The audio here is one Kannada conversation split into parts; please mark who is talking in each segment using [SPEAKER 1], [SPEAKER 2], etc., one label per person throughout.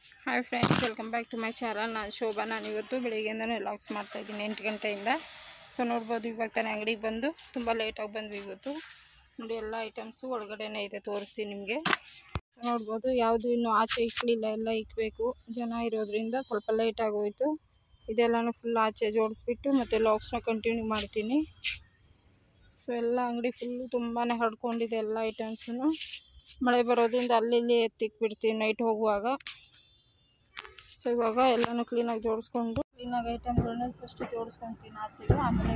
[SPEAKER 1] Hi friends welcome back to my channel ನಾನು ಶೋಭಾ ನಾನು ಇವತ್ತು ಬೆಳಿಗ್ಗೆಯಿಂದನೇ ಲಾಗ್ಸ್ ಮಾಡ್ತಾಯಿದ್ದೀನಿ ಎಂಟು ಗಂಟೆಯಿಂದ ಸೊ ನೋಡ್ಬೋದು ಇವಾಗ ತಾನೇ ಅಂಗಡಿಗೆ ಬಂದು ತುಂಬ ಲೇಟಾಗಿ ಬಂದ್ವಿ ಇವತ್ತು ನೋಡಿ ಎಲ್ಲ ಐಟಮ್ಸು ಒಳಗಡೆನೇ ಇದೆ ತೋರಿಸ್ತೀನಿ ನಿಮಗೆ ನೋಡ್ಬೋದು ಯಾವುದು ಇನ್ನೂ ಆಚೆ ಇಕ್ಕಲಿಲ್ಲ ಎಲ್ಲ ಇಕ್ಕಬೇಕು ಜನ ಇರೋದ್ರಿಂದ ಸ್ವಲ್ಪ ಲೇಟ್ ಆಗೋಯ್ತು ಇದೆಲ್ಲನೂ ಫುಲ್ ಆಚೆ ಜೋಡಿಸ್ಬಿಟ್ಟು ಮತ್ತು ಲಾಗ್ಸ್ನ ಕಂಟಿನ್ಯೂ ಮಾಡ್ತೀನಿ ಸೊ ಎಲ್ಲ ಅಂಗಡಿ ಫುಲ್ಲು ತುಂಬಾ ಹರಡ್ಕೊಂಡಿದೆ ಎಲ್ಲ ಐಟಮ್ಸೂ ಮಳೆ ಬರೋದ್ರಿಂದ ಅಲ್ಲಿ ಇಲ್ಲಿ ಎತ್ತಿಕ್ಬಿಡ್ತೀವಿ ನೈಟ್ ಹೋಗುವಾಗ ಸೊ ಇವಾಗ ಎಲ್ಲನೂ ಕ್ಲೀನಾಗಿ ಜೋಡಿಸ್ಕೊಂಡು ಕ್ಲೀನಾಗಿ ಐಟಮ್ಗಳನ್ನ ಫಸ್ಟ್ ಜೋಡಿಸ್ಕೊತೀನಿ ಆಚೆಗೆ ಆಮೇಲೆ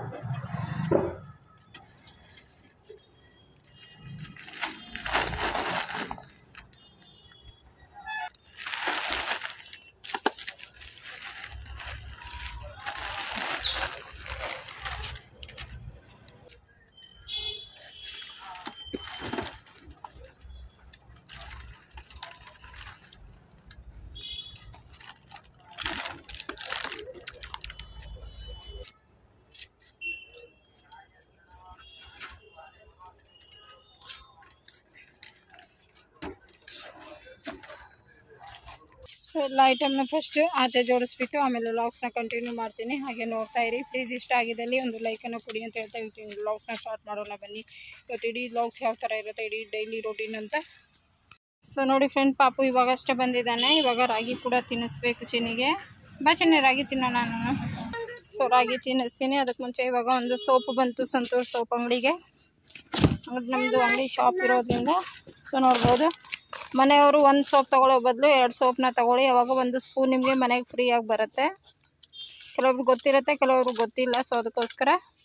[SPEAKER 1] ಸೊ ಎಲ್ಲ ಐಟಮ್ನ ಫಸ್ಟ್ ಆಚೆ ಜೋಡಿಸ್ಬಿಟ್ಟು ಆಮೇಲೆ ಲಾಗ್ಸ್ನ ಕಂಟಿನ್ಯೂ ಮಾಡ್ತೀನಿ ಹಾಗೆ ನೋಡ್ತಾ ಇರಿ ಪ್ಲೀಸ್ ಇಷ್ಟ ಆಗಿದ್ದಲ್ಲಿ ಒಂದು ಲೈಕನ್ನು ಕೊಡಿ ಅಂತ ಹೇಳ್ತಾ ಇರ್ತೀನಿ ಲಾಗ್ಸ್ನ ಸ್ಟಾರ್ಟ್ ಮಾಡೋಣ ಬನ್ನಿ ಇವತ್ತು ಇಡೀ ಲಾಗ್ಸ್ ಯಾವ ಥರ ಇರುತ್ತೆ ಇಡೀ ಡೈಲಿ ರೊಟೀನ್ ಅಂತ ಸೊ ನೋಡಿ ಫ್ರೆಂಡ್ ಪಾಪು ಇವಾಗ ಅಷ್ಟೇ ಬಂದಿದ್ದಾನೆ ಇವಾಗ ರಾಗಿ ಕೂಡ ತಿನ್ನಿಸ್ಬೇಕು ಚಿನಿಗೆ ಬಾ ಚಿನ್ನಿ ರಾಗಿ ತಿನ್ನೋಣ ನಾನು ಸೊ ರಾಗಿ ತಿನ್ನಿಸ್ತೀನಿ ಅದಕ್ಕೆ ಮುಂಚೆ ಇವಾಗ ಒಂದು ಸೋಪು ಬಂತು ಸಂತೋಷ್ ಸೋಪ್ ಅಂಗಡಿಗೆ ಅಂಗಡಿ ನಮ್ಮದು ಅಂಗಡಿ ಶಾಪ್ ಇರೋದ್ರಿಂದ ಸೊ ನೋಡ್ಬೋದು ಮನೆಯವರು ಒಂದು ಸೋಪ್ ತಗೊಳ್ಳೋ ಬದಲು ಎರಡು ಸೋಪ್ನ ತಗೊಳ್ಳಿ ಅವಾಗ ಒಂದು ಸ್ಪೂನ್ ನಿಮಗೆ ಮನೆಗೆ ಫ್ರೀಯಾಗಿ ಬರುತ್ತೆ ಕೆಲವೊಬ್ರು ಗೊತ್ತಿರುತ್ತೆ ಕೆಲವೊಬ್ರು ಗೊತ್ತಿಲ್ಲ ಸೊ ಅದಕ್ಕೋಸ್ಕರ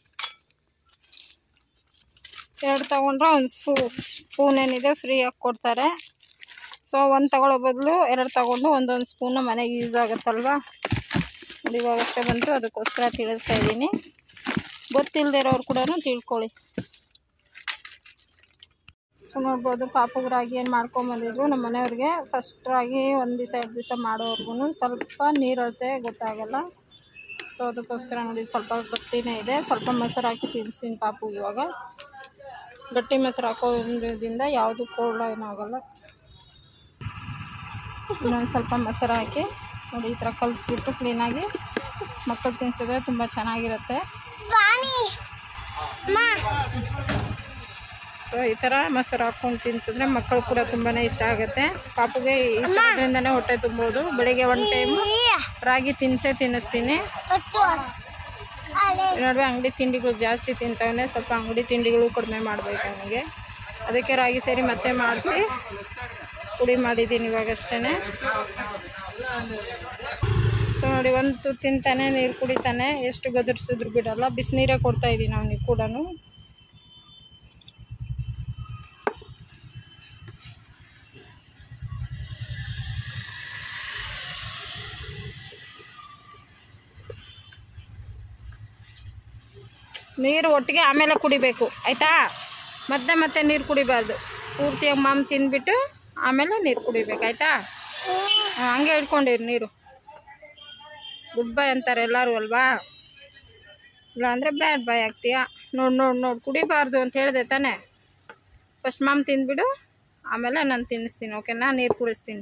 [SPEAKER 1] ಎರಡು ತಗೊಂಡ್ರೆ ಒಂದು ಸ್ಪೂ ಸ್ಪೂನ್ ಏನಿದೆ ಫ್ರೀಯಾಗಿ ಕೊಡ್ತಾರೆ ಸೊ ಒಂದು ತಗೊಳ್ಳೋ ಬದಲು ಎರಡು ತಗೊಂಡು ಒಂದೊಂದು ಸ್ಪೂನು ಮನೆಗೆ ಯೂಸ್ ಆಗುತ್ತಲ್ವಾ ನೋಡಿ ಇವಾಗ ಅಷ್ಟೇ ಬಂತು ಅದಕ್ಕೋಸ್ಕರ ತಿಳಿಸ್ತಾ ಇದ್ದೀನಿ ಗೊತ್ತಿಲ್ಲದೆ ಇರೋರು ಕೂಡ ತಿಳ್ಕೊಳ್ಳಿ ಸೊ ನೋಡ್ಬೋದು ಪಾಪಗೆ ರಾಗಿ ಏನು ಮಾಡ್ಕೊಂಬಂದಿದ್ರು ನಮ್ಮ ಮನೆಯವ್ರಿಗೆ ಫಸ್ಟ್ ರಾಗಿ ಒಂದು ದಿವಸ ಎರಡು ದಿವಸ ಮಾಡೋರ್ಗು ಸ್ವಲ್ಪ ನೀರು ಅಳತೆ ಗೊತ್ತಾಗಲ್ಲ ಸೊ ಅದಕ್ಕೋಸ್ಕರ ನೋಡಿ ಸ್ವಲ್ಪ ಗಟ್ಟಿನೇ ಇದೆ ಸ್ವಲ್ಪ ಮೊಸರು ಹಾಕಿ ತಿನ್ನಿಸ್ತೀನಿ ಪಾಪು ಇವಾಗ ಗಟ್ಟಿ ಮೊಸರು ಹಾಕೋದ್ರಿಂದ ಯಾವುದು ಕೋಲ್ಡ್ ಏನಾಗಲ್ಲ ಇನ್ನೊಂದು ಸ್ವಲ್ಪ ಮೊಸರು ಹಾಕಿ ನೋಡಿ ಈ ಥರ ಕಲಿಸ್ಬಿಟ್ಟು ಕ್ಲೀನಾಗಿ ಮಕ್ಕಳು ತಿನ್ಸಿದ್ರೆ ತುಂಬ ಚೆನ್ನಾಗಿರುತ್ತೆ ಸೊ ಈ ಥರ ಮೊಸರು ಹಾಕ್ಕೊಂಡು ತಿನ್ಸಿದ್ರೆ ಮಕ್ಕಳು ಕೂಡ ತುಂಬಾ ಇಷ್ಟ ಆಗುತ್ತೆ ಪಾಪುಗೆ ಈ ಥರದ್ರಿಂದನೇ ಹೊಟ್ಟೆ ತುಂಬೋದು ಬೆಳಿಗ್ಗೆ ಒನ್ ಟೈಮು ರಾಗಿ ತಿನ್ಸೇ ತಿನ್ನಿಸ್ತೀನಿ ನೋಡುವ ಅಂಗಡಿ ತಿಂಡಿಗಳು ಜಾಸ್ತಿ ತಿಂತವನೆ ಸ್ವಲ್ಪ ಅಂಗಡಿ ತಿಂಡಿಗಳು ಕಡಿಮೆ ಮಾಡಬೇಕು ಅವನಿಗೆ ಅದಕ್ಕೆ ರಾಗಿ ಸೇರಿ ಮತ್ತೆ ಮಾಡಿಸಿ ಪುಡಿ ಮಾಡಿದ್ದೀನಿ ಇವಾಗಷ್ಟೇ ಸೊ ನೋಡಿ ಒಂದು ತಿಂತಾನೆ ನೀರು ಕುಡಿತಾನೆ ಎಷ್ಟು ಗದರ್ಸಿದ್ರು ಬಿಡಲ್ಲ ಬಿಸಿನೀರೇ ಕೊಡ್ತಾ ಇದ್ದೀನಿ ಅವನಿಗೆ ಕೂಡ ನೀರು ಒಟ್ಟಿಗೆ ಆಮೇಲೆ ಕುಡಿಬೇಕು ಆಯಿತಾ ಮತ್ತೆ ಮತ್ತೆ ನೀರು ಕುಡಿಬಾರ್ದು ಪೂರ್ತಿಯಾಗಿ ಮಾಮ್ ತಿಂದ್ಬಿಟ್ಟು ಆಮೇಲೆ ನೀರು ಕುಡಿಬೇಕು ಆಯಿತಾ ಹಂಗೆ ಹಿಡ್ಕೊಂಡಿರಿ ನೀರು ಗುಡ್ ಬೈ ಅಂತಾರೆ ಎಲ್ಲರೂ ಅಲ್ವಾ ಇಲ್ಲಾಂದರೆ ಬ್ಯಾಡ್ ಬಾಯ್ ಆಗ್ತೀಯಾ ನೋಡಿ ನೋಡಿ ನೋಡಿ ಕುಡಿಬಾರ್ದು ಅಂತ ಹೇಳಿದೆ ತಾನೇ ಫಸ್ಟ್ ಮಾಮ್ ತಿಂದ್ಬಿಡು ಆಮೇಲೆ ನಾನು ತಿನ್ನಿಸ್ತೀನಿ ಓಕೆನಾ ನೀರು ಕುಡಿಸ್ತೀನಿ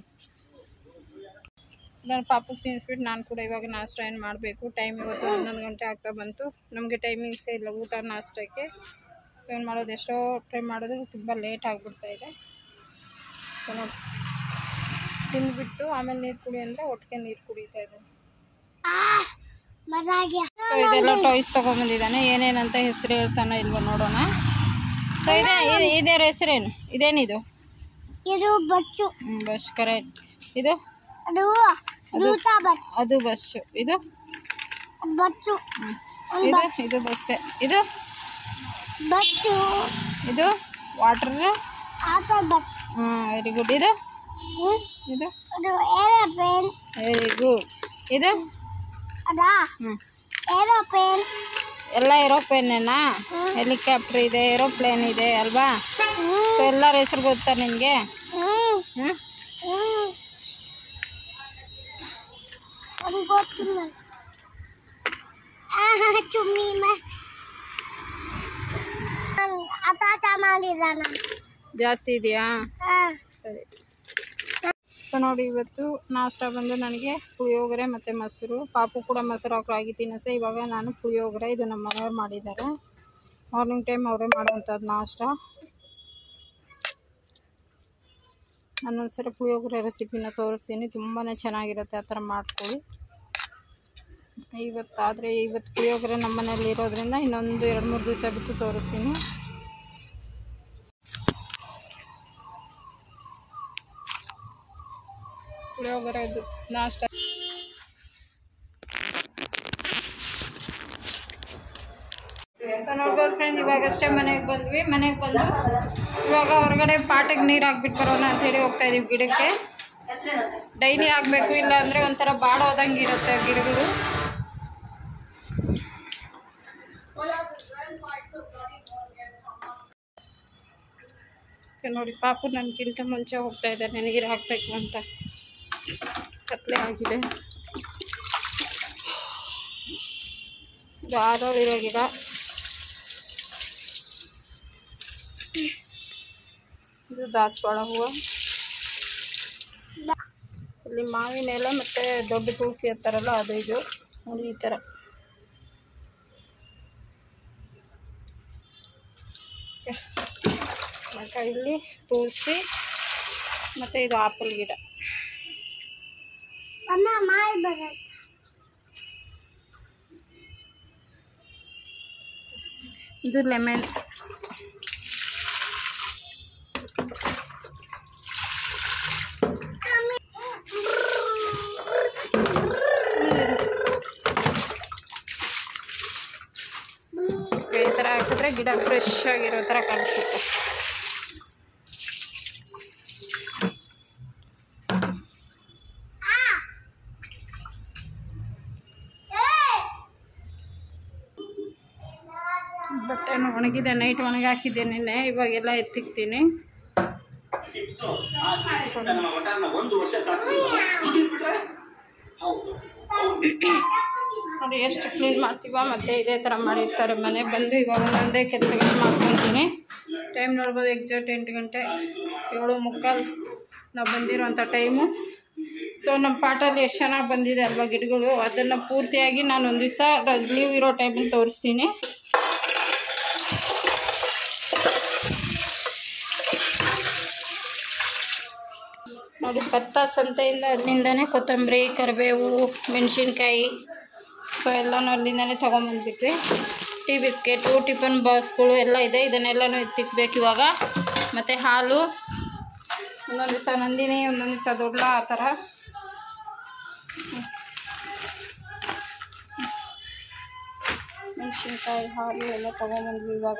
[SPEAKER 1] ನಾನು ಪಾಪಕ್ಕೆ ತಿನ್ನಿಸ್ಬಿಟ್ಟು ನಾನು ಕೂಡ ಇವಾಗ ನಾಷ್ಟ ಏನು ಮಾಡಬೇಕು ಟೈಮ್ ಇವತ್ತು ಹನ್ನೊಂದು ಗಂಟೆ ಆಗ್ತಾ ಬಂತು ನಮಗೆ ಟೈಮಿಂಗ್ಸೇ ಇಲ್ಲ ಊಟ ನಾಷ್ಟಕ್ಕೆ ಸೊ ಏನು ಮಾಡೋದು ಎಷ್ಟೋ ಟ್ರೈ ಮಾಡಿದ್ರು ತುಂಬ ಲೇಟ್ ಆಗಿಬಿಡ್ತಾ ಇದೆ ಸೊ ನೋಡಿ ತಿಂದ್ಬಿಟ್ಟು ಆಮೇಲೆ ನೀರು ಕುಡಿ ಅಂದರೆ ಒಟ್ಟಿಗೆ ನೀರು ಕುಡಿತಾ ಇದ್ದಾನೆ ಸೊ ಇದೆಲ್ಲ ಟಾಯ್ಸ್ ತೊಗೊಂಬಂದಿದ್ದಾನೆ ಏನೇನಂತ ಹೆಸರು ಹೇಳ್ತಾನೋ ಇಲ್ವೋ ನೋಡೋಣ ಸೊ ಇದೆ ಇ- ಇದರ ಹೆಸರೇನು ಇದೇನಿದು
[SPEAKER 2] ಇದು ಬಚ್ಚು
[SPEAKER 1] ಹ್ಞೂ ಬಸ್ ಕರೆಕ್ಟ್ ಇದು
[SPEAKER 2] ಅದು ದೂತ ಬಚ್
[SPEAKER 1] ಅದು ಬಸ್ಸು ಇದು
[SPEAKER 2] ಬಚ್ಚು
[SPEAKER 1] ಹ್ಮ್. ಇದು ಇದು ಬಸ್ಸೆ ಇದು
[SPEAKER 2] ಬಚ್ಚು
[SPEAKER 1] ಇದು ವಾಟರ್
[SPEAKER 2] ಆಟ ಬಚ್
[SPEAKER 1] ಹ್ಞೂ ವೆರಿ ಗುಡ್ ಇದು
[SPEAKER 2] ಹ್ಮ್.
[SPEAKER 1] ಇದು
[SPEAKER 2] ಅದು ಏರೋಪ್ಲೇನ್
[SPEAKER 1] ವೆರಿ ಗುಡ್ ಇದು
[SPEAKER 2] ಅದಾ
[SPEAKER 1] ಹ್ಞೂ
[SPEAKER 2] ಏರೋಪ್ಲೇನ್
[SPEAKER 1] ಎಲ್ಲ ಏರೋಪ್ಲೇನೇನಾ ಹೆಲಿಕಾಪ್ಟರ್ ಇದೆ ಏರೋಪ್ಲೇನ್ ಇದೆ ಅಲ್ವಾ
[SPEAKER 2] ಹ್ಮ್
[SPEAKER 1] ಸೊ ಎಲ್ಲರ ಹೆಸರು ಗೊತ್ತಾ ನಿನಗೆ
[SPEAKER 2] ಹ್ಮ್
[SPEAKER 1] ಹ್ಞೂ
[SPEAKER 2] ಹ್ಮ್ ಅದು ಗೊತ್ತಿಲ್ಲ ಆಹಾ ಚುಮ್ಮಿ ಮ ಆತ ಮಾಡಿದಾನ
[SPEAKER 1] ಜಾಸ್ತಿ ಇದೆಯಾ
[SPEAKER 2] ಹಾಂ
[SPEAKER 1] ಸರಿ ಸೊ ಸೊ ನೋಡಿ ಇವತ್ತು ನಾಷ್ಟ ಬಂದು ನನಗೆ ಪುಳಿಯೋಗರೆ ಮತ್ತು ಮೊಸರು ಪಾಪು ಕೂಡ ಮೊಸರು ಹಾಕಲಾಗಿ ತಿನ್ನಸೆ ಇವಾಗ ನಾನು ಪುಳಿಯೋಗರೆ ಇದು ನಮ್ಮ ಮನೆಯವ್ರು ಮಾಡಿದ್ದಾರೆ ಮಾರ್ನಿಂಗ್ ಟೈಮ್ ಅವರೇ ಮಾಡೋವಂಥದ್ದು ನಾಷ್ಟ ನಾನೊಂದ್ಸರಿ ಪುಳಿಯೋಗರೆ ರೆಸಿಪಿನ ತೋರಿಸ್ತೀನಿ ತುಂಬಾ ಚೆನ್ನಾಗಿರುತ್ತೆ ಆ ಥರ ಮಾಡ್ಕೊಳ್ಳಿ ಇವತ್ತಾದರೆ ಇವತ್ತು ಪುಳಿಯೋಗರೆ ನಮ್ಮ ಮನೇಲಿ ಇರೋದ್ರಿಂದ ಇನ್ನೊಂದು ಎರಡು ಮೂರು ದಿವಸ ಬಿಟ್ಟು ತೋರಿಸ್ತೀನಿ ಪುಳಿಯೋಗರೆದು ನಾಷ್ಟ ಸೊ ನೋಡ್ಬೋದು ಫ್ರೆಂಡ್ ಇವಾಗಷ್ಟೇ ಮನೆಗೆ ಬಂದ್ವಿ ಮನೆಗೆ ಬಂದು ಇವಾಗ ಹೊರಗಡೆ ಪಾಟಿಗೆ ನೀರು ಹಾಕ್ಬಿಟ್ಟು ಬರೋಣ ಅಂತೇಳಿ ಹೋಗ್ತಾ ಇದೀವಿ ಗಿಡಕ್ಕೆ ಡೈಲಿ ಆಗಬೇಕು ಇಲ್ಲ ಅಂದರೆ ಒಂಥರ ಬಾಡೋದಂಗೆ ಇರುತ್ತೆ ಗಿಡಗಳು ನೋಡಿ ಪಾಪು ನನಗಿಂತ ಮುಂಚೆ ಹೋಗ್ತಾ ಇದ್ದಾರೆ ನೀರು ಹಾಕಬೇಕು ಅಂತ ಕತ್ಲೆ ಆಗಿದೆ ಇದು ಆರೋಳಿರೋ ಗಿಡ ಇದು ದಾಸವಾಳ ಹೂವು ಇಲ್ಲಿ ಮಾವಿನ ಎಲೆ ಮತ್ತು ದೊಡ್ಡ ತುಳಸಿ ಹತ್ತಾರಲ್ಲ ಅದು ಇದು ನೋಡಿ ಈ ಥರ ಮತ್ತು ಇಲ್ಲಿ ತುಳಸಿ ಮತ್ತು ಇದು ಆಪಲ್ ಗಿಡ
[SPEAKER 2] ಅಮ್ಮ ಮಾಡಿ ಬರತ್ತೆ
[SPEAKER 1] ಇದು ಲೆಮನ್ ಈ ಥರ ಹಾಕಿದ್ರೆ ಗಿಡ ಫ್ರೆಶ್ ಆಗಿರೋ ಥರ ಕಾಣಿಸುತ್ತೆ ಬಟ್ಟೆನ ಒಣಗಿದೆ ನೈಟ್ ಒಣಗಿ ಹಾಕಿದ್ದೆ ನಿನ್ನೆ ಇವಾಗೆಲ್ಲ ಎತ್ತಿಕ್ತೀನಿ
[SPEAKER 3] ಒಂದು ವರ್ಷ ಸಾಕು
[SPEAKER 1] ನೋಡಿ ಎಷ್ಟು ಕ್ಲೀನ್ ಮಾಡ್ತೀವ ಮತ್ತೆ ಇದೇ ಥರ ಮಾಡಿರ್ತಾರೆ ಮನೆ ಬಂದು ಇವಾಗ ಒಂದೊಂದೇ ಕೆಲಸಗಳು ಮಾಡ್ಕೊತೀನಿ ಟೈಮ್ ನೋಡ್ಬೋದು ಎಕ್ಸಾಕ್ಟ್ ಎಂಟು ಗಂಟೆ ಏಳು ಮುಕ್ಕಾಲು ನಾವು ಬಂದಿರೋಂಥ ಟೈಮು ಸೊ ನಮ್ಮ ಪಾಟಲ್ಲಿ ಎಷ್ಟು ಚೆನ್ನಾಗಿ ಬಂದಿದೆ ಅಲ್ವಾ ಗಿಡಗಳು ಅದನ್ನು ಪೂರ್ತಿಯಾಗಿ ನಾನು ಒಂದು ದಿವಸ ಲೀವ್ ಇರೋ ಟೈಮಲ್ಲಿ ತೋರಿಸ್ತೀನಿ ನೋಡಿ ಭತ್ತ ಸಂತೆಯಿಂದ ಅಲ್ಲಿಂದನೇ ಕೊತ್ತಂಬರಿ ಕರಿಬೇವು ಮೆಣಸಿನ್ಕಾಯಿ ಸೊ ಎಲ್ಲನೂ ಅಲ್ಲಿಂದನೇ ತೊಗೊಂಬಂದ್ಬಿಟ್ವಿ ಟೀ ಬಿಸ್ಕೆಟು ಟಿಫನ್ ಬಾಕ್ಸ್ಗಳು ಎಲ್ಲ ಇದೆ ಇದನ್ನೆಲ್ಲನೂ ಎತ್ತಿಕ್ಬೇಕು ಇವಾಗ ಮತ್ತು ಹಾಲು ಒಂದೊಂದು ದಿವಸ ನಂದಿನಿ ಒಂದೊಂದು ದಿವಸ ದೊಡ್ಡ ಆ ಥರ ಮೆಣಸಿನ್ಕಾಯಿ ಹಾಲು ಎಲ್ಲ ತೊಗೊಂಬಂದ್ವಿ ಇವಾಗ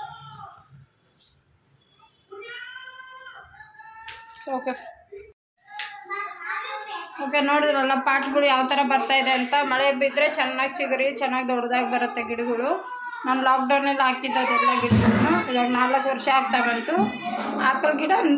[SPEAKER 1] ಓಕೆ ಓಕೆ ನೋಡಿದ್ರಲ್ಲ ಪಾಟ್ಗಳು ಯಾವ ಥರ ಬರ್ತಾ ಇದೆ ಅಂತ ಮಳೆ ಬಿದ್ದರೆ ಚೆನ್ನಾಗಿ ಚಿಗುರಿ ಚೆನ್ನಾಗಿ ದೊಡ್ಡದಾಗಿ ಬರುತ್ತೆ ಗಿಡಗಳು ನಾನು ಲಾಕ್ಡೌನಲ್ಲಿ ಹಾಕಿದ್ದದೆಲ್ಲ ಗಿಡಗಳನ್ನು ಇವಾಗ ನಾಲ್ಕು ವರ್ಷ ಆಗ್ತಾ ಬಂತು ಆ್ಯಪಲ್ ಗಿಡ ಒಂದ್-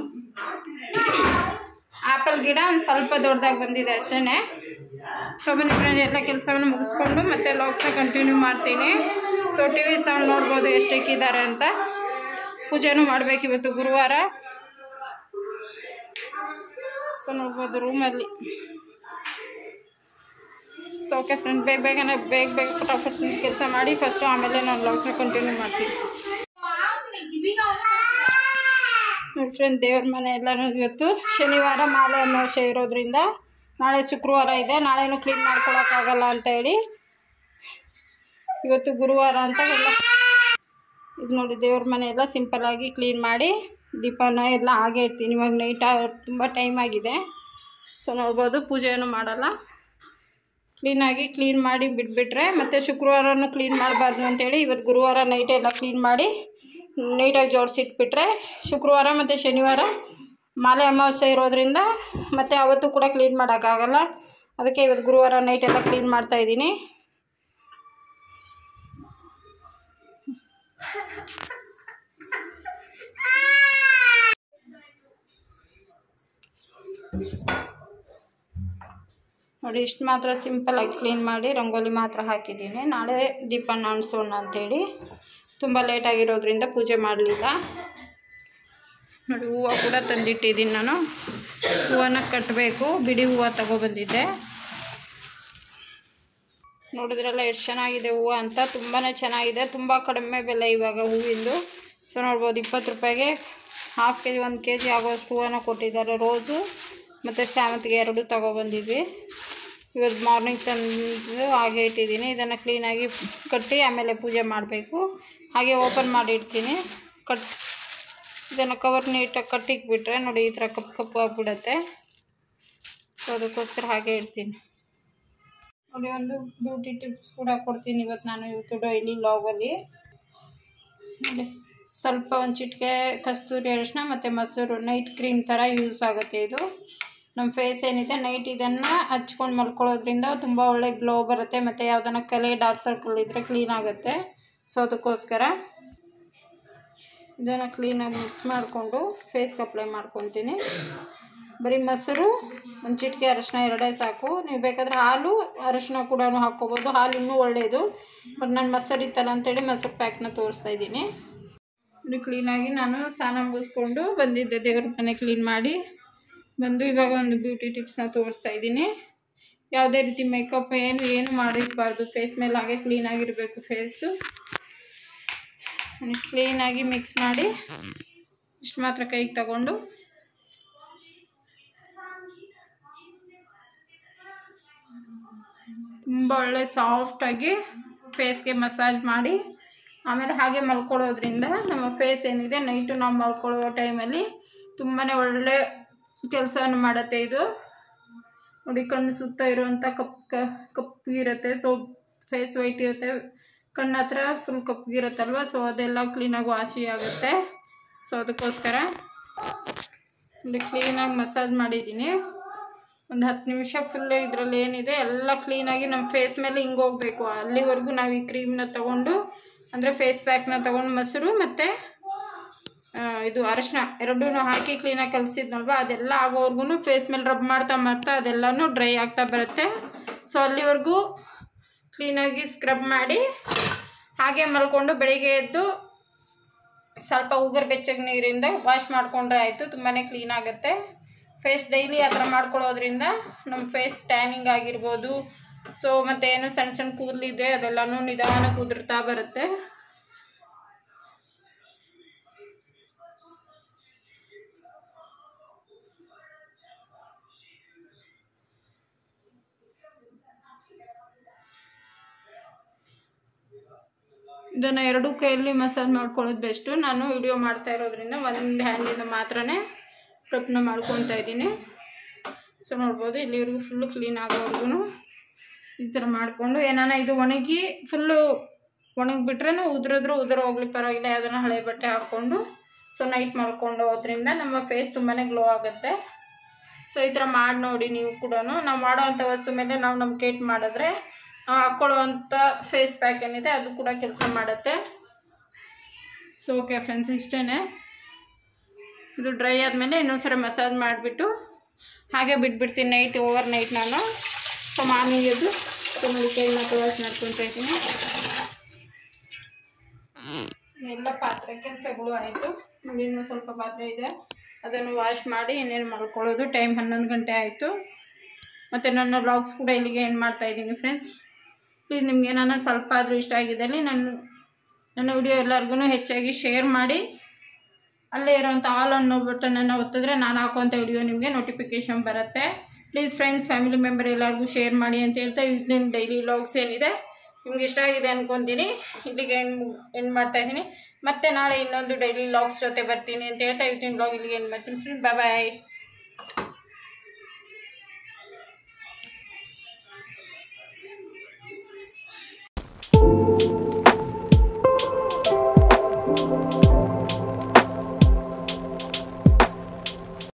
[SPEAKER 1] ಆ್ಯಪಲ್ ಗಿಡ ಒಂದು ಸ್ವಲ್ಪ ದೊಡ್ಡದಾಗಿ ಬಂದಿದೆ ಅಷ್ಟೇ ಸೊ ಬನ್ನಿ ಫ್ರೆಂಡ್ ಎಲ್ಲ ಕೆಲಸವನ್ನು ಮುಗಿಸ್ಕೊಂಡು ಮತ್ತೆ ಲಾಗ್ಸ್ನ ಕಂಟಿನ್ಯೂ ಮಾಡ್ತೀನಿ ಸೊ ಟಿ ವಿ ಸೌಂಡ್ ನೋಡ್ಬೋದು ಎಷ್ಟು ಇಕ್ಕಿದ್ದಾರೆ ಅಂತ ಪೂಜೆನೂ ಮಾಡಬೇಕು ಇವತ್ತು ಗುರುವಾರ ಸೊ ನೋಡ್ಬೋದು ರೂಮಲ್ಲಿ ಸೊ ಓಕೆ ಫ್ರೆಂಡ್ ಬೇಗ ಬೇಗನೆ ಬೇಗ ಬೇಗ ಫಟಾಫಟ್ ಕೆಲಸ ಮಾಡಿ ಫಸ್ಟು ಆಮೇಲೆ ನಾನು ಲಾಗ್ಸ್ನ ಕಂಟಿನ್ಯೂ ಮಾಡ್ತೀನಿ ನೋಡಿ ಫ್ರೆಂಡ್ ದೇವ್ರ ಮನೆ ಎಲ್ಲನೂ ಇವತ್ತು ಶನಿವಾರ ಮಾಲೆ ಅಮಾವಾಸ್ಯೆ ಇರೋದ್ರಿಂದ ನಾಳೆ ಶುಕ್ರವಾರ ಇದೆ ನಾಳೆನೂ ಕ್ಲೀನ್ ಮಾಡ್ಕೊಳಕ್ಕಾಗಲ್ಲ ಅಂತ ಹೇಳಿ ಇವತ್ತು ಗುರುವಾರ ಅಂತ ಎಲ್ಲ ಇದು ನೋಡಿ ದೇವ್ರ ಮನೆ ಎಲ್ಲ ಸಿಂಪಲ್ಲಾಗಿ ಕ್ಲೀನ್ ಮಾಡಿ ದೀಪನ ಎಲ್ಲ ಹಾಗೆ ಇಡ್ತೀನಿ ಇವಾಗ ನೈಟ್ ತುಂಬ ಟೈಮ್ ಆಗಿದೆ ಸೊ ನೋಡ್ಬೋದು ಪೂಜೆಯನ್ನು ಮಾಡಲ್ಲ ಕ್ಲೀನಾಗಿ ಕ್ಲೀನ್ ಮಾಡಿ ಬಿಟ್ಬಿಟ್ರೆ ಮತ್ತು ಶುಕ್ರವಾರನೂ ಕ್ಲೀನ್ ಮಾಡಬಾರ್ದು ಅಂತೇಳಿ ಇವತ್ತು ಗುರುವಾರ ನೈಟ್ ಎಲ್ಲ ಕ್ಲೀನ್ ಮಾಡಿ ನೀಟಾಗಿ ಜೋಡಿಸಿಟ್ಬಿಟ್ರೆ ಶುಕ್ರವಾರ ಮತ್ತು ಶನಿವಾರ ಮಾಲೆ ಅಮಾವಾಸ್ಯೆ ಇರೋದ್ರಿಂದ ಮತ್ತು ಅವತ್ತು ಕೂಡ ಕ್ಲೀನ್ ಮಾಡೋಕ್ಕಾಗಲ್ಲ ಅದಕ್ಕೆ ಇವತ್ತು ಗುರುವಾರ ನೈಟ್ ಎಲ್ಲ ಕ್ಲೀನ್ ಮಾಡ್ತಾಯಿದ್ದೀನಿ ನೋಡಿ ಇಷ್ಟು ಮಾತ್ರ ಸಿಂಪಲಾಗಿ ಕ್ಲೀನ್ ಮಾಡಿ ರಂಗೋಲಿ ಮಾತ್ರ ಹಾಕಿದ್ದೀನಿ ನಾಳೆ ದೀಪ ನಾಣಿಸೋಣ ಅಂತೇಳಿ ತುಂಬ ಲೇಟಾಗಿರೋದ್ರಿಂದ ಪೂಜೆ ಮಾಡಲಿಲ್ಲ ನೋಡಿ ಹೂವು ಕೂಡ ತಂದಿಟ್ಟಿದ್ದೀನಿ ನಾನು ಹೂವನ್ನ ಕಟ್ಟಬೇಕು ಬಿಡಿ ಹೂವು ತಗೊಬಂದಿದ್ದೆ ನೋಡಿದ್ರಲ್ಲ ಎಷ್ಟು ಚೆನ್ನಾಗಿದೆ ಹೂವು ಅಂತ ತುಂಬಾ ಚೆನ್ನಾಗಿದೆ ತುಂಬ ಕಡಿಮೆ ಬೆಲೆ ಇವಾಗ ಹೂವಿಂದು ಸೊ ನೋಡ್ಬೋದು ಇಪ್ಪತ್ತು ರೂಪಾಯಿಗೆ ಹಾಫ್ ಕೆ ಜಿ ಒಂದು ಕೆ ಜಿ ಆಗೋಷ್ಟು ಹೂವನ್ನು ಕೊಟ್ಟಿದ್ದಾರೆ ರೋಸು ಮತ್ತು ಸ್ಯಾಮಂತಿಗೆ ಎರಡು ತಗೊಬಂದಿದ್ವಿ ಇವತ್ತು ಮಾರ್ನಿಂಗ್ ತಂದು ಹಾಗೆ ಇಟ್ಟಿದ್ದೀನಿ ಇದನ್ನು ಕ್ಲೀನಾಗಿ ಕಟ್ಟಿ ಆಮೇಲೆ ಪೂಜೆ ಮಾಡಬೇಕು ಹಾಗೆ ಓಪನ್ ಮಾಡಿ ಇಡ್ತೀನಿ ಕಟ್ ಇದನ್ನು ಕವರ್ ನೀಟಾಗಿ ಕಟ್ಟಿಕ್ಬಿಟ್ರೆ ನೋಡಿ ಈ ಥರ ಕಪ್ಪು ಕಪ್ಪು ಆಗಿಬಿಡತ್ತೆ ಸೊ ಅದಕ್ಕೋಸ್ಕರ ಹಾಗೆ ಇಡ್ತೀನಿ ನೋಡಿ ಒಂದು ಬ್ಯೂಟಿ ಟಿಪ್ಸ್ ಕೂಡ ಕೊಡ್ತೀನಿ ಇವತ್ತು ನಾನು ಇವತ್ತು ಡೈಲಿ ವ್ಲಾಗಲ್ಲಿ ನೋಡಿ ಸ್ವಲ್ಪ ಒಂದು ಚಿಟಿಕೆ ಕಸ್ತೂರಿ ಅರಿಶಿನ ಮತ್ತು ಮೊಸರು ನೈಟ್ ಕ್ರೀಮ್ ಥರ ಯೂಸ್ ಆಗುತ್ತೆ ಇದು ನಮ್ಮ ಫೇಸ್ ಏನಿದೆ ನೈಟ್ ಇದನ್ನು ಹಚ್ಕೊಂಡು ಮಲ್ಕೊಳ್ಳೋದ್ರಿಂದ ತುಂಬ ಒಳ್ಳೆ ಗ್ಲೋ ಬರುತ್ತೆ ಮತ್ತು ಯಾವುದನ್ನ ಕಲೆ ಡಾರ್ಕ್ ಸರ್ಕಲ್ ಇದ್ದರೆ ಕ್ಲೀನ್ ಆಗುತ್ತೆ ಸೊ ಅದಕ್ಕೋಸ್ಕರ ಇದನ್ನು ಕ್ಲೀನಾಗಿ ಮಿಕ್ಸ್ ಮಾಡಿಕೊಂಡು ಫೇಸ್ಗೆ ಅಪ್ಲೈ ಮಾಡ್ಕೊತೀನಿ ಬರೀ ಮೊಸರು ಒಂದು ಚಿಟಿಕೆ ಅರಶಿನ ಎರಡೇ ಸಾಕು ನೀವು ಬೇಕಾದರೆ ಹಾಲು ಅರಶಿನ ಕೂಡ ಹಾಕ್ಕೋಬೋದು ಹಾಲು ಇನ್ನೂ ಒಳ್ಳೆಯದು ಬಟ್ ನಾನು ಮೊಸರು ಇತ್ತಲ್ಲ ಅಂತೇಳಿ ಮೊಸರು ಪ್ಯಾಕ್ನ ತೋರಿಸ್ತಾ ಇದ್ದೀನಿ ಇದು ಕ್ಲೀನಾಗಿ ನಾನು ಸ್ನಾನ ಮುಗಿಸ್ಕೊಂಡು ಬಂದಿದ್ದೆ ದೇವ್ರ ಮನೆ ಕ್ಲೀನ್ ಮಾಡಿ ಬಂದು ಇವಾಗ ಒಂದು ಬ್ಯೂಟಿ ಟಿಪ್ಸ್ನ ತೋರಿಸ್ತಾ ಇದ್ದೀನಿ ಯಾವುದೇ ರೀತಿ ಮೇಕಪ್ ಏನು ಏನು ಮಾಡಿರಬಾರ್ದು ಫೇಸ್ ಮೇಲೆ ಹಾಗೆ ಕ್ಲೀನಾಗಿರಬೇಕು ಫೇಸು ಕ್ಲೀನಾಗಿ ಮಿಕ್ಸ್ ಮಾಡಿ ಇಷ್ಟು ಮಾತ್ರ ಕೈಗೆ ತಗೊಂಡು ತುಂಬ ಒಳ್ಳೆ ಸಾಫ್ಟಾಗಿ ಫೇಸ್ಗೆ ಮಸಾಜ್ ಮಾಡಿ ಆಮೇಲೆ ಹಾಗೆ ಮಲ್ಕೊಳ್ಳೋದ್ರಿಂದ ನಮ್ಮ ಫೇಸ್ ಏನಿದೆ ನೈಟು ನಾವು ಮಲ್ಕೊಳ್ಳೋ ಟೈಮಲ್ಲಿ ತುಂಬಾ ಒಳ್ಳೆ ಕೆಲಸವನ್ನು ಮಾಡುತ್ತೆ ಇದು ನೋಡಿ ಕಣ್ಣು ಸುತ್ತ ಇರುವಂಥ ಕಪ್ ಕಪ್ಪಗಿರುತ್ತೆ ಸೊ ಫೇಸ್ ವೈಟ್ ಇರುತ್ತೆ ಕಣ್ಣು ಹತ್ರ ಫುಲ್ ಕಪ್ಪಗಿರುತ್ತಲ್ವ ಸೊ ಅದೆಲ್ಲ ಕ್ಲೀನಾಗಿ ವಾಸಿ ಆಗುತ್ತೆ ಸೊ ಅದಕ್ಕೋಸ್ಕರ ಇಲ್ಲಿ ಕ್ಲೀನಾಗಿ ಮಸಾಜ್ ಮಾಡಿದ್ದೀನಿ ಒಂದು ಹತ್ತು ನಿಮಿಷ ಫುಲ್ ಇದರಲ್ಲಿ ಏನಿದೆ ಎಲ್ಲ ಕ್ಲೀನಾಗಿ ನಮ್ಮ ಫೇಸ್ ಮೇಲೆ ಹಿಂಗೆ ಹೋಗಬೇಕು ಅಲ್ಲಿವರೆಗೂ ನಾವು ಈ ಕ್ರೀಮ್ನ ತೊಗೊಂಡು ಅಂದರೆ ಫೇಸ್ ಪ್ಯಾಕ್ನ ತೊಗೊಂಡು ಮೊಸರು ಮತ್ತು ಇದು ಅರಶಿನ ಎರಡೂ ಹಾಕಿ ಕ್ಲೀನಾಗಿ ಕಲಿಸಿದ್ನಲ್ವ ಅದೆಲ್ಲ ಆಗೋವರೆಗೂ ಫೇಸ್ ಮೇಲೆ ರಬ್ ಮಾಡ್ತಾ ಮಾಡ್ತಾ ಅದೆಲ್ಲನೂ ಡ್ರೈ ಆಗ್ತಾ ಬರುತ್ತೆ ಸೊ ಅಲ್ಲಿವರೆಗೂ ಕ್ಲೀನಾಗಿ ಸ್ಕ್ರಬ್ ಮಾಡಿ ಹಾಗೆ ಮಲ್ಕೊಂಡು ಬೆಳಿಗ್ಗೆ ಎದ್ದು ಸ್ವಲ್ಪ ಉಗುರು ಬೆಚ್ಚಗೆ ನೀರಿಂದ ವಾಶ್ ಮಾಡಿಕೊಂಡ್ರೆ ಆಯಿತು ತುಂಬಾ ಕ್ಲೀನ್ ಆಗುತ್ತೆ ಫೇಸ್ ಡೈಲಿ ಆ ಥರ ಮಾಡ್ಕೊಳ್ಳೋದ್ರಿಂದ ನಮ್ಮ ಫೇಸ್ ಟ್ಯಾನಿಂಗ್ ಆಗಿರ್ಬೋದು ಸೊ ಮತ್ತು ಏನು ಸಣ್ಣ ಸಣ್ಣ ಕೂದಲಿದೆ ಅದೆಲ್ಲನೂ ನಿಧಾನಕ್ಕೆ ಉದುರ್ತಾ ಬರುತ್ತೆ ಇದನ್ನು ಎರಡು ಕೈಯಲ್ಲಿ ಮಸಾಜ್ ಮಾಡ್ಕೊಳ್ಳೋದು ಬೆಸ್ಟು ನಾನು ವಿಡಿಯೋ ಮಾಡ್ತಾ ಇರೋದ್ರಿಂದ ಒಂದು ಹ್ಯಾಂಡಿಂದ ಮಾತ್ರನೇ ರಬ್ನ ಮಾಡ್ಕೊತಾ ಇದ್ದೀನಿ ಸೊ ನೋಡ್ಬೋದು ಇಲ್ಲಿವರೆಗೂ ಫುಲ್ಲು ಕ್ಲೀನ್ ಆಗೋವರೆಗೂ ಈ ಥರ ಮಾಡಿಕೊಂಡು ಏನಾನ ಇದು ಒಣಗಿ ಫುಲ್ಲು ಒಣಗಿಬಿಟ್ರೆ ಉದುರಿದ್ರು ಉದುರು ಹೋಗ್ಲಿ ಪರವಾಗಿಲ್ಲ ಯಾವುದನ್ನ ಹಳೆ ಬಟ್ಟೆ ಹಾಕ್ಕೊಂಡು ಸೊ ನೈಟ್ ಮಾಡ್ಕೊಂಡು ಹೋದ್ರಿಂದ ನಮ್ಮ ಫೇಸ್ ತುಂಬಾ ಗ್ಲೋ ಆಗುತ್ತೆ ಸೊ ಈ ಥರ ಮಾಡಿ ನೋಡಿ ನೀವು ಕೂಡ ನಾವು ಮಾಡೋವಂಥ ವಸ್ತು ಮೇಲೆ ನಾವು ನಂಬಿಕೆ ಇಟ್ಟು ಮಾಡಿದ್ರೆ ನಾವು ಹಾಕ್ಕೊಳ್ಳೋವಂಥ ಫೇಸ್ ಪ್ಯಾಕ್ ಏನಿದೆ ಅದು ಕೂಡ ಕೆಲಸ ಮಾಡುತ್ತೆ ಸೊ ಓಕೆ ಫ್ರೆಂಡ್ಸ್ ಇಷ್ಟೇ ಇದು ಡ್ರೈ ಆದಮೇಲೆ ಇನ್ನೊಂದ್ಸರಿ ಮಸಾಜ್ ಮಾಡಿಬಿಟ್ಟು ಹಾಗೆ ಬಿಟ್ಬಿಡ್ತೀನಿ ನೈಟ್ ಓವರ್ ನೈಟ್ ನಾನು ಸೊ ಮಾರ್ನಿಂಗ್ ಎದ್ದು ಸೊ ನೋಡಿ ಕೈನ ವಾಶ್ ಮಾಡ್ಕೊತಾ ಇದ್ದೀನಿ ಎಲ್ಲ ಪಾತ್ರೆ ಕೆಲಸಗಳು ಆಯಿತು ನೋಡಿ ಇನ್ನೂ ಸ್ವಲ್ಪ ಪಾತ್ರೆ ಇದೆ ಅದನ್ನು ವಾಶ್ ಮಾಡಿ ಇನ್ನೇನು ಮಾಡ್ಕೊಳ್ಳೋದು ಟೈಮ್ ಹನ್ನೊಂದು ಗಂಟೆ ಆಯಿತು ಮತ್ತು ನನ್ನ ವ್ಲಾಗ್ಸ್ ಕೂಡ ಇಲ್ಲಿಗೆ ಏನು ಮಾಡ್ತಾ ಇದ್ದೀನಿ ಫ್ರೆಂಡ್ಸ್ ಪ್ಲೀಸ್ ನಿಮ್ಗೆ ಏನಾನ ಸ್ವಲ್ಪ ಆದರೂ ಇಷ್ಟ ಆಗಿದ್ದಲ್ಲಿ ನನ್ನ ನನ್ನ ವಿಡಿಯೋ ಎಲ್ಲರಿಗೂ ಹೆಚ್ಚಾಗಿ ಶೇರ್ ಮಾಡಿ ಅಲ್ಲೇ ಇರೋಂಥ ಆಲ್ ಅನ್ನೋ ಬಟನನ್ನು ಒತ್ತಿದ್ರೆ ನಾನು ಹಾಕುವಂಥ ವಿಡಿಯೋ ನಿಮಗೆ ನೋಟಿಫಿಕೇಷನ್ ಬರುತ್ತೆ ಪ್ಲೀಸ್ ಫ್ರೆಂಡ್ಸ್ ಫ್ಯಾಮಿಲಿ ಮೆಂಬರ್ ಎಲ್ಲರಿಗೂ ಶೇರ್ ಮಾಡಿ ಅಂತ ಹೇಳ್ತಾ ಇವತ್ತಿನ ಡೈಲಿ ವ್ಲಾಗ್ಸ್ ಏನಿದೆ ನಿಮ್ಗೆ ಇಷ್ಟ ಆಗಿದೆ ಅನ್ಕೊತೀನಿ ಇಲ್ಲಿಗೆ ಏನು ಏನು ಮಾಡ್ತಾ ಇದ್ದೀನಿ ಮತ್ತೆ ನಾಳೆ ಇನ್ನೊಂದು ಡೈಲಿ ವ್ಲಾಗ್ಸ್ ಜೊತೆ ಬರ್ತೀನಿ ಅಂತ ಹೇಳ್ತಾ ಇವತ್ತಿನ ವ್ಲಾಗ್ ಇಲ್ಲಿಗೆ ಏನು ಮಾಡ್ತೀನಿ ಫ್ರೆಂಡ್ ಬಾಯ್ ಬಾಯ್